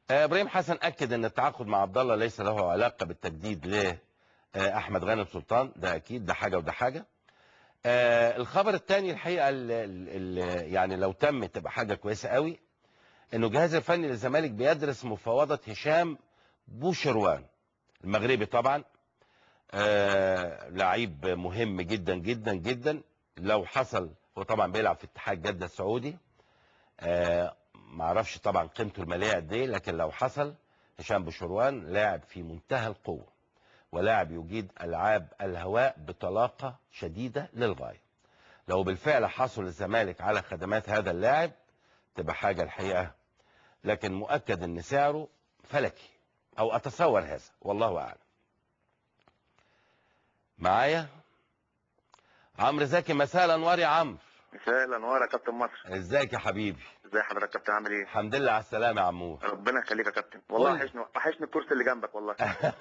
آه، ابراهيم حسن اكد ان التعاقد مع عبد الله ليس له علاقه بالتجديد لاحمد غانم سلطان ده اكيد ده حاجه وده حاجه آه، الخبر الثاني الحقيقه ال ال يعني لو تم تبقى حاجه كويسه قوي انه الجهاز الفني للزمالك بيدرس مفاوضه هشام بوشروان المغربي طبعا آه لعيب مهم جدا جدا جدا لو حصل هو طبعا بيلعب في اتحاد جده السعودي آه معرفش طبعا قيمته الماليه قد ايه لكن لو حصل هشام بوشروان لاعب في منتهى القوه ولاعب يجيد العاب الهواء بطلاقه شديده للغايه لو بالفعل حصل الزمالك على خدمات هذا اللاعب تبقى حاجه الحقيقه لكن مؤكد ان سعره فلكي او اتصور هذا والله اعلم معايا عمرو زكي مساء الانوار يا عمرو مساء الانوار يا كابتن مصر ازيك يا حبيبي ازي حضرتك يا كابتن عامل ايه الحمد لله على السلامه يا عمور ربنا يخليك يا كابتن والله قول. وحشني وحشني الكرسي اللي جنبك والله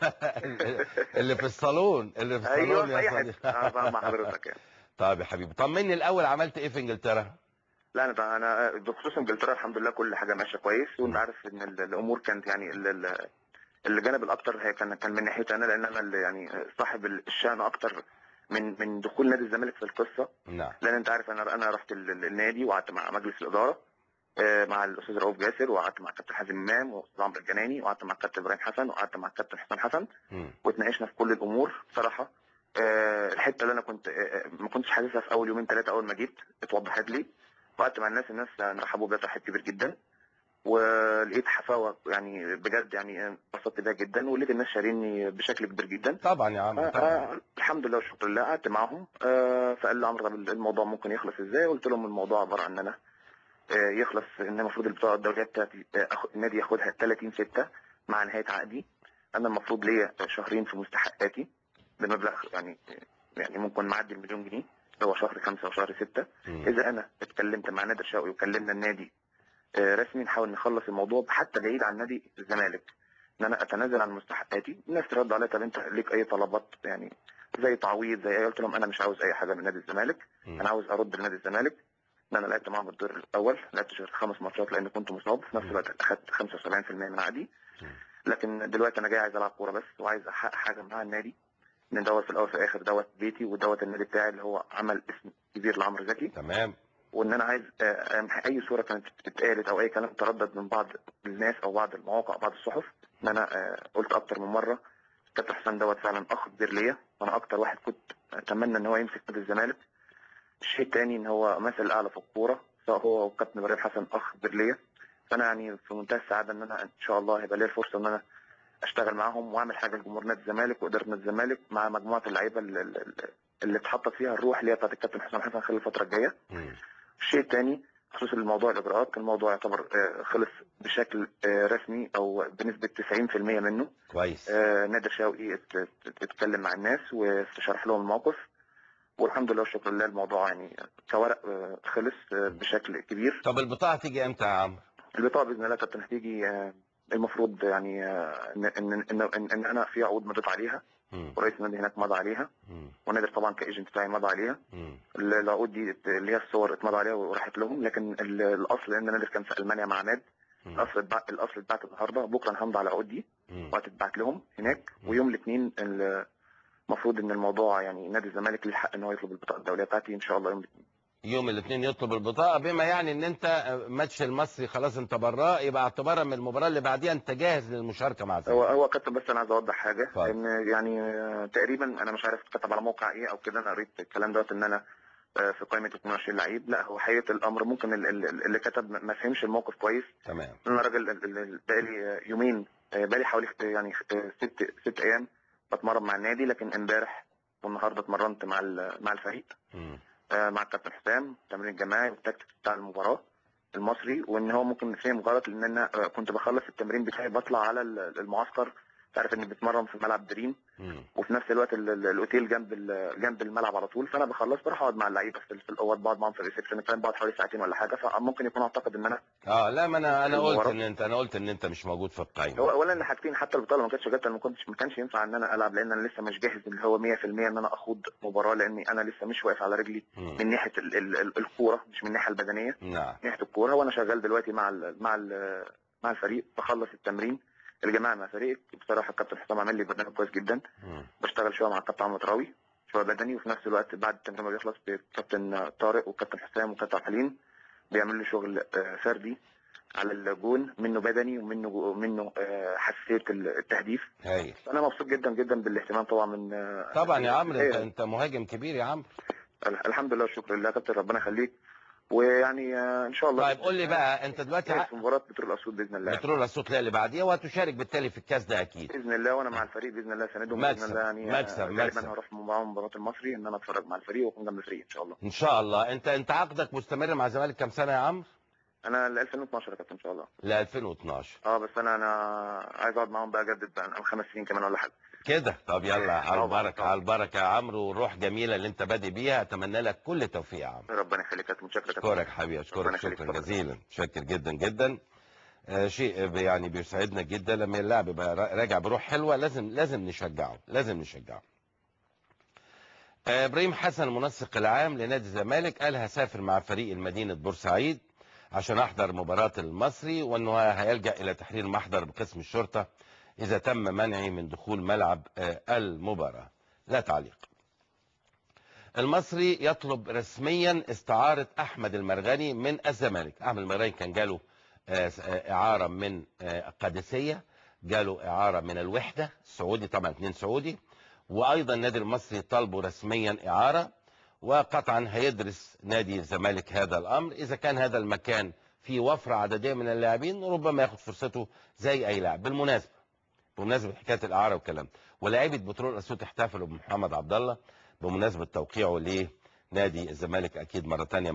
اللي في الصالون اللي في ايوه الصالون في يا اي صديقي حته اه بقى مع حضرتك يعني طيب يا حبيبي طمني الاول عملت ايه في انجلترا لا انا انا بخصوص انجلترا الحمد لله كل حاجه ماشيه كويس وانت عارف ان ال- الامور كانت يعني ال- ال- الجانب الاكتر هي كان كان من ناحيتي انا لان انا اللي يعني صاحب الشان اكتر من من دخول نادي الزمالك في القصه نعم لان انت عارف انا انا رحت ال- ال- النادي وقعدت مع مجلس الاداره آه، مع الاستاذ رؤوف جاسر وقعدت مع الكابتن حازم امام والاستاذ عمرو الجناني وقعدت مع الكابتن ابراهيم حسن وقعدت مع الكابتن حسام حسن مم. واتناقشنا في كل الامور بصراحه آه، الحته اللي انا كنت آه، آه، ما كنتش حاسسها في اول يومين ثلاثه اول ما جيت اتوضحت لي وقعدت مع الناس الناس رحبوا بيا ترحيب كبير جدا ولقيت حفاوه يعني بجد يعني آه، انبسطت بيها جدا ولقيت الناس شاريني بشكل كبير جدا طبعا يا عم آه، طبعا آه، الحمد لله والشكر لله قعدت معاهم آه، فقال لي عمرو طب الموضوع ممكن يخلص ازاي قلت لهم الموضوع عباره عن ان انا آه، يخلص ان المفروض البطاقه الدوليه بتاعتي آه، أخ- النادي ياخدها 30 6 مع نهايه عقدي انا المفروض ليا شهرين في مستحقاتي بمبلغ يعني يعني ممكن معدي المليون جنيه اللي هو شهر خمسة وشهر ستة مم. اذا انا اتكلمت مع نادر شوقي وكلمنا النادي آه، رسمي نحاول نخلص الموضوع حتى بعيد عن نادي الزمالك ان انا اتنازل عن مستحقاتي الناس ترد عليا طب انت ليك اي طلبات يعني زي تعويض زي ايه قلت لهم انا مش عاوز اي حاجه من نادي الزمالك مم. انا عاوز ارد لنادي الزمالك ان انا لعبت معاهم الدور الاول لعبت شهر خمس ماتشات لان كنت مصاب في نفس الوقت اخدت 75% من عقدي مم. لكن دلوقتي انا جاي عايز العب كوره بس وعايز احقق حاجه مع النادي ان دوت في الاول في الاخر دوت بيتي ودوت النادي بتاعي اللي هو عمل اسم كبير لعمرو زكي تمام وان انا عايز آه، امحي اي صوره كانت اتقالت او اي كلام تردد من بعض الناس او بعض المواقع او بعض الصحف ان انا آه، قلت اكتر من مره كابتن حسام دوت فعلا اخ كبير ليا وانا اكتر واحد كنت اتمنى ان هو يمسك نادي الزمالك الشيء الثاني ان هو مثل الاعلى في الكوره سواء هو والكابتن ابراهيم حسن اخ كبير ليا فانا يعني في منتهى السعاده ان انا ان شاء الله هيبقى ليا الفرصه ان انا اشتغل معاهم واعمل حاجه لجمهور نادي الزمالك واداره نادي الزمالك مع مجموعه اللعيبه اللي, اللي- اللي اتحطت فيها الروح اللي هي بتاعت الكابتن حسام حسن خلال الفتره الجايه مم. الشيء الثاني بخصوص الموضوع الاجراءات الموضوع يعتبر آه، خلص بشكل آه، رسمي او بنسبه 90% منه كويس آه، نادر شوقي ات- ات- اتكلم مع الناس وشرح لهم الموقف والحمد لله والشكر لله الموضوع يعني كورق آه، خلص آه، بشكل كبير طب البطاقه تيجي امتى يا عمرو البطاقه باذن الله كابتن هتيجي آه، المفروض يعني آه، ان ان ان, إن, إن انا في عقود مضيت عليها مم. ورئيس النادي هناك مضى عليها مم. ونادر طبعا كايجنت بتاعي مضى عليها مم. العقود دي اللي هي الصور اتمضى عليها وراحت لهم لكن ال- الاصل ان نادر كان في المانيا مع ناد مم. الاصل اتبع- الاصل اتبعت النهارده بكره انا همضي على العقود دي مم. وهتتبعت لهم هناك مم. ويوم الاثنين المفروض ان الموضوع يعني نادي الزمالك ليه الحق ان هو يطلب البطاقه الدوليه بتاعتي ان شاء الله يوم الاثنين يوم الاثنين يطلب البطاقه بما يعني ان انت ماتش المصري خلاص انت براه يبقى اعتبارا من المباراه اللي بعديها انت جاهز للمشاركه مع هو الزمالك هو كابتن بس انا عايز اوضح حاجه اتفضل. ان يعني آه، تقريبا انا مش عارف كتب على موقع ايه او كده انا قريت الكلام دوت ان انا آه، في قائمه 22 لعيب لا هو حقيقه الامر ممكن ال- ال- اللي كتب ما- ما فهمش الموقف كويس تمام انا راجل ال- ال- بقالي آه، يومين آه، بقالي حوالي آه، يعني آه، ست ست ايام بتمرن مع النادي لكن امبارح والنهارده اتمرنت مع ال- مع الفريق مم. آه، مع الكابتن حسام التمرين الجماعي والتكتيك بتاع المباراه المصري وان هو ممكن فهم غلط لان انا آه، كنت بخلص التمرين بتاعي بطلع على ال- المعسكر تعرف اني بتمرن في ملعب دريم مم. وفي نفس الوقت ال- ال- الاوتيل جنب ال- جنب الملعب على طول فانا بخلص بروح اقعد مع اللعيبه في في الاوض بقعد معاهم في الريسبشن كان بقعد حوالي ساعتين ولا حاجه فممكن يكون اعتقد ان انا اه لا ما انا انا قلت المباراة. ان انت انا قلت ان انت مش موجود في القائمه هو اولا حاجتين حتى البطوله ما كانتش جت أنا ما كنتش ما كانش ينفع ان انا العب لان انا لسه مش جاهز اللي هو 100% ان انا اخوض مباراه لاني انا لسه مش واقف على رجلي مم. من ناحيه ال- ال- ال- الكوره مش من الناحيه البدنيه نعم من ناحيه الكوره وانا شغال دلوقتي مع ال مع ال مع الفريق بخلص التمرين الجماعي مع فريق بصراحه الكابتن حسام عامل لي برنامج كويس جدا مم. بشتغل شويه مع الكابتن عمرو تراوي شويه بدني وفي نفس الوقت بعد التمرين ما بيخلص الكابتن طارق والكابتن حسام والكابتن عبد الحليم بيعملوا لي شغل آه، فردي على الجون منه بدني ومنه جو- منه آه، حساسيه التهديف هايل انا مبسوط جدا جدا بالاهتمام طبعا من آه، طبعا يا عمرو انت الحقيقة انت مهاجم كبير يا عمرو ال- الحمد لله والشكر لله يا كابتن ربنا يخليك ويعني آه، ان شاء الله طيب قول لي بقى انت دلوقتي ع- في مباراه بترول الاسود باذن الله بترول الصوت اللي بعديها وهتشارك بالتالي في الكاس ده اكيد باذن الله وانا مع الفريق باذن الله ساندهم مكسب، باذن الله يعني مكسب، آه، غالبا مكسب. هروح معاهم مباراه المصري ان انا اتفرج مع الفريق واكون جنب الفريق ان شاء الله ان شاء الله انت انت عقدك مستمر مع الزمالك كام سنه يا عمرو انا ل 2012 يا كابتن ان شاء الله ل 2012 اه بس انا انا عايز اقعد معاهم بقى اجدد بقى خمس سنين كمان ولا حاجه كده طب يلا على طبعا، البركه طبعا. على البركه يا عمرو والروح جميله اللي انت بادئ بيها اتمنى لك كل التوفيق يا عمرو ربنا يخليك يا كابتن متشكر يا كابتن. اشكرك حبيبي اشكرك ربنا يخليك، شكرا اتفضل. جزيلا شاكر جدا جدا آه شيء ب- يعني بيسعدنا جدا لما اللاعب يبقى را- راجع بروح حلوه لازم لازم نشجعه لازم نشجعه آه ابراهيم حسن المنسق العام لنادي الزمالك قال هسافر مع فريق المدينه بورسعيد عشان احضر مباراه المصري وانه هيلجا الى تحرير محضر بقسم الشرطه اذا تم منعي من دخول ملعب آه المباراه لا تعليق المصري يطلب رسميا استعارة أحمد المرغني من الزمالك أحمد المرغني كان جاله آه، آه، إعارة من آه، القادسية جاله إعارة من الوحدة السعودي طبعا اتنين سعودي وأيضا النادي المصري طالبه رسميا إعارة وقطعا هيدرس نادي الزمالك هذا الأمر إذا كان هذا المكان فيه وفرة عددية من اللاعبين ربما ياخد فرصته زي أي لاعب بالمناسبة بمناسبة حكاية الإعارة والكلام ولاعيبة بترول أسيوط احتفلوا بمحمد عبد الله بمناسبة توقيعه لنادي الزمالك أكيد مرة تانية